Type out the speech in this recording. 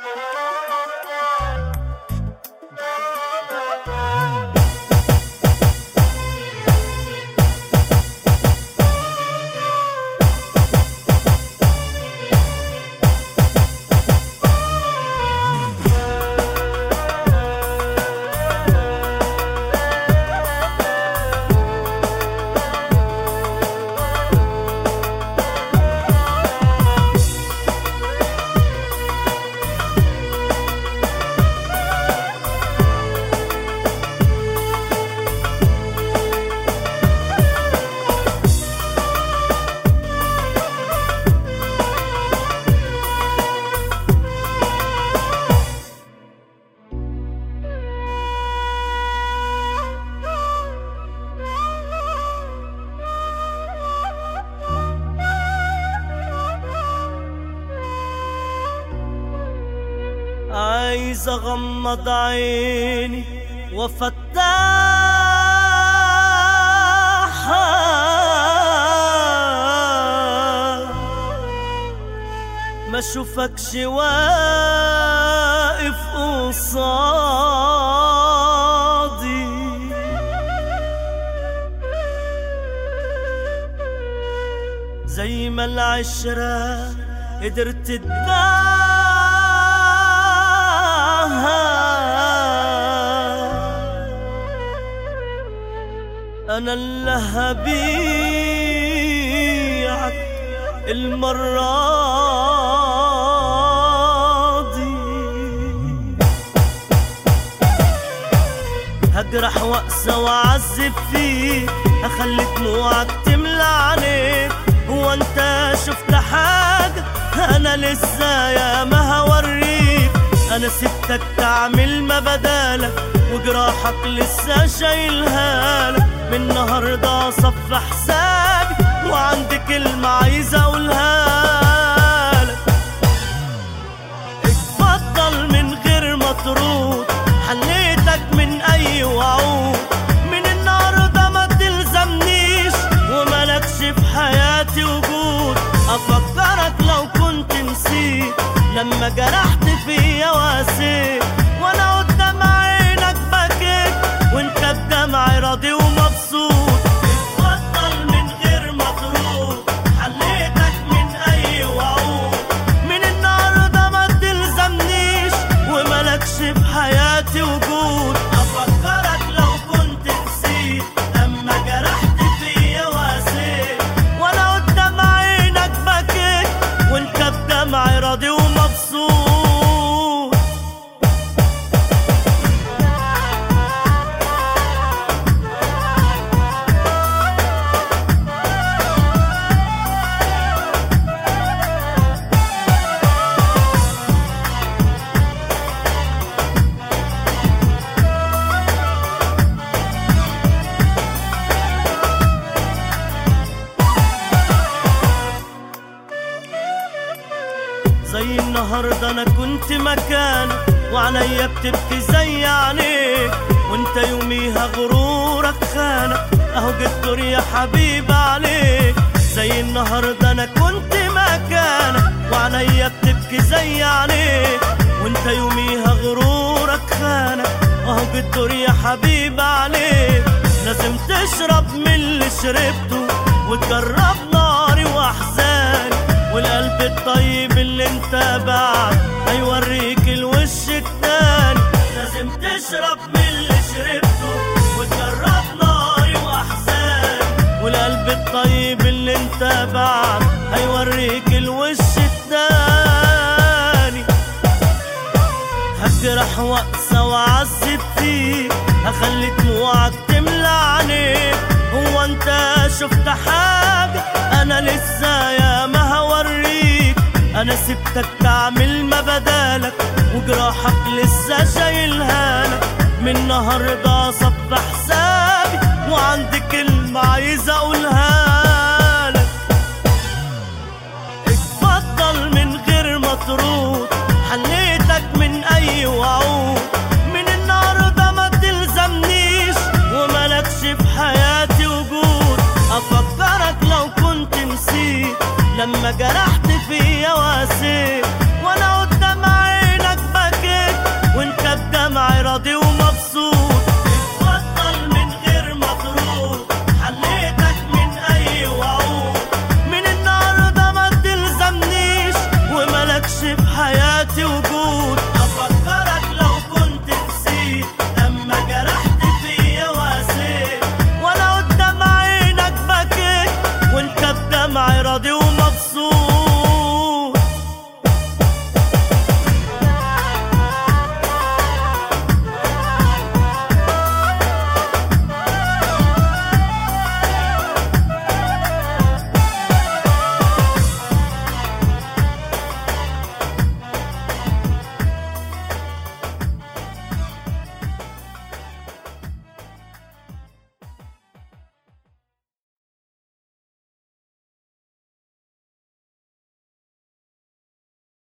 عايز اغمض عيني وافتحها ما اشوفكش واقف قصادي زي ما العشرة قدرت تداها أنا اللي هبيعك المرة دي هجرح واقسى واعذب فيك اخلي دموعك تملى عينيك هو انت شفت حاجة انا لسه يا ما هوريك انا سبتك تعمل ما بدالك وجراحك لسه شايلها لك من النهارده صف حسابي وعندي كلمة عايز اقولها لك اتفضل من غير ما ترد حليتك من اي وعود من النهارده ما تلزمنيش وملكش في حياتي وجود افكرك لو كنت نسيت لما جرحت فيا واسيت وانا قدام عينك بكيت وانت بدمعي راضي ومبسوط اتفضل من غير ما ترد حليتك من اي وعود من النهارده ما تلزمنيش وملكش في حياتي وجود افكرك لو كنت نسيت اما جرحت فيا واسيت وانا قدام عينك بكيت وانت بدمعي راضي ومبسوط زي النهارده انا كنت مكانك وعليا بتبكي زي عينيك وانت يوميها غرورك خانك اهو جيت دور يا حبيب عليك زي النهارده انا كنت مكانك وعليا بتبكي زي عينيك وانت يوميها غرورك خانك اهو جيت دور يا حبيب عليك لازم تشرب من اللي شربته وتجرب ناري واحزاني والقلب الطيب اللي انت بعد هيوريك الوش التاني لازم تشرب من اللي شربته وتجرب ناري واحزاني والقلب الطيب اللي انت بعد هيوريك الوش التاني هجرح واقسى واعذب فيك هخلي دموعك تملى عينيك هو انت شفت حاجة انا لسه يا ما هوريك انا سبتك تعمل ما بدالك وجراحك لسه شايلها لك من النهارده صف حسابي وعندي كلمة عايز اقولها لك اتفضل من غير ما ترد حليتك من اي وعود من النهارده ما تلزمنيش وملكش في حياتي وجود افكرك لو كنت نسيت لما جرحت